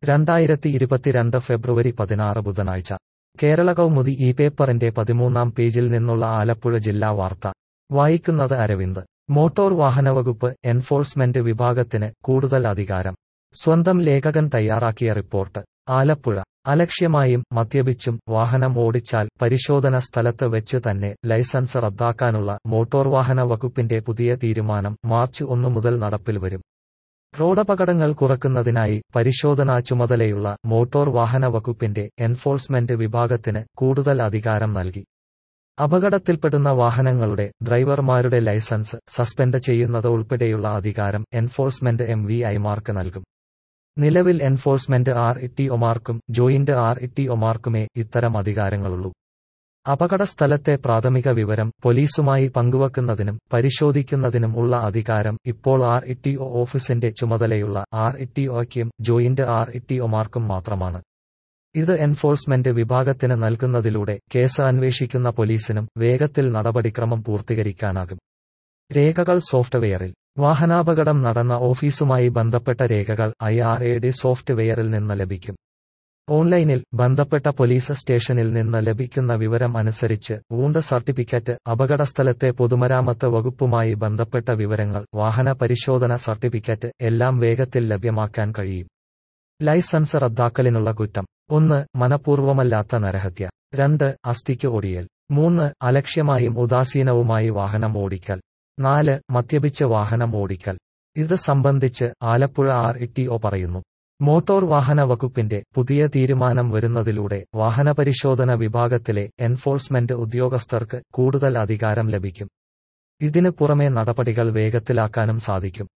രണ്ടായിരത്തി ഇരുപത്തിരണ്ട് ഫെബ്രുവരി പതിനാറ് ബുധനാഴ്ച കേരള കൗമുദി ഈ പേപ്പറിന്റെ പതിമൂന്നാം പേജിൽ നിന്നുള്ള ആലപ്പുഴ ജില്ലാ വാർത്ത വായിക്കുന്നത് അരവിന്ദ് മോട്ടോർ വാഹനവകുപ്പ് എൻഫോഴ്സ്മെന്റ് വിഭാഗത്തിന് കൂടുതൽ അധികാരം സ്വന്തം ലേഖകൻ തയ്യാറാക്കിയ റിപ്പോർട്ട് ആലപ്പുഴ അലക്ഷ്യമായും മദ്യപിച്ചും വാഹനം ഓടിച്ചാൽ പരിശോധന സ്ഥലത്ത് വെച്ച് തന്നെ ലൈസൻസ് റദ്ദാക്കാനുള്ള മോട്ടോർ വാഹന വകുപ്പിന്റെ പുതിയ തീരുമാനം മാർച്ച് ഒന്ന് മുതൽ നടപ്പിൽ വരും റോഡപകടങ്ങൾ കുറക്കുന്നതിനായി പരിശോധനാ ചുമതലയുള്ള മോട്ടോർ വാഹന വകുപ്പിന്റെ എൻഫോഴ്സ്മെന്റ് വിഭാഗത്തിന് കൂടുതൽ അധികാരം നൽകി അപകടത്തിൽപ്പെടുന്ന വാഹനങ്ങളുടെ ഡ്രൈവർമാരുടെ ലൈസൻസ് സസ്പെൻഡ് ചെയ്യുന്നത് ഉൾപ്പെടെയുള്ള അധികാരം എൻഫോഴ്സ്മെന്റ് എം വി ഐമാർക്ക് നൽകും നിലവിൽ എൻഫോഴ്സ്മെന്റ് ആർ ഇടിഒമാർക്കും ജോയിന്റ് ആർ ഇടിഒമാർക്കുമേ ഇത്തരം അധികാരങ്ങളുള്ളൂ അപകട സ്ഥലത്തെ പ്രാഥമിക വിവരം പോലീസുമായി പങ്കുവെക്കുന്നതിനും പരിശോധിക്കുന്നതിനും ഉള്ള അധികാരം ഇപ്പോൾ ആർ ഇടിഒ ഓഫീസിന്റെ ചുമതലയുള്ള ആർ ഇടിഒയ്ക്കും ജോയിന്റ് ആർ ഇടിഒമാർക്കും മാത്രമാണ് ഇത് എൻഫോഴ്സ്മെന്റ് വിഭാഗത്തിന് നൽകുന്നതിലൂടെ കേസ് അന്വേഷിക്കുന്ന പോലീസിനും വേഗത്തിൽ നടപടിക്രമം പൂർത്തീകരിക്കാനാകും രേഖകൾ സോഫ്റ്റ്വെയറിൽ വാഹനാപകടം നടന്ന ഓഫീസുമായി ബന്ധപ്പെട്ട രേഖകൾ ഐ ആർ എ ഡി സോഫ്റ്റ്വെയറിൽ നിന്ന് ലഭിക്കും ഓൺലൈനിൽ ബന്ധപ്പെട്ട പോലീസ് സ്റ്റേഷനിൽ നിന്ന് ലഭിക്കുന്ന വിവരം അനുസരിച്ച് വൂണ്ട് സർട്ടിഫിക്കറ്റ് അപകടസ്ഥലത്തെ പൊതുമരാമത്ത് വകുപ്പുമായി ബന്ധപ്പെട്ട വിവരങ്ങൾ വാഹന പരിശോധന സർട്ടിഫിക്കറ്റ് എല്ലാം വേഗത്തിൽ ലഭ്യമാക്കാൻ കഴിയും ലൈസൻസ് റദ്ദാക്കലിനുള്ള കുറ്റം ഒന്ന് മനഃപൂർവമല്ലാത്ത നരഹത്യ രണ്ട് അസ്ഥിക്ക് ഓടിയൽ മൂന്ന് അലക്ഷ്യമായും ഉദാസീനവുമായി വാഹനം ഓടിക്കൽ നാല് മദ്യപിച്ച് വാഹനം ഓടിക്കൽ ഇത് സംബന്ധിച്ച് ആലപ്പുഴ ആർ ഇടിഒ പറയുന്നു മോട്ടോർ വാഹന വകുപ്പിന്റെ പുതിയ തീരുമാനം വരുന്നതിലൂടെ വാഹന പരിശോധന വിഭാഗത്തിലെ എൻഫോഴ്സ്മെന്റ് ഉദ്യോഗസ്ഥർക്ക് കൂടുതൽ അധികാരം ലഭിക്കും ഇതിനു പുറമെ നടപടികൾ വേഗത്തിലാക്കാനും സാധിക്കും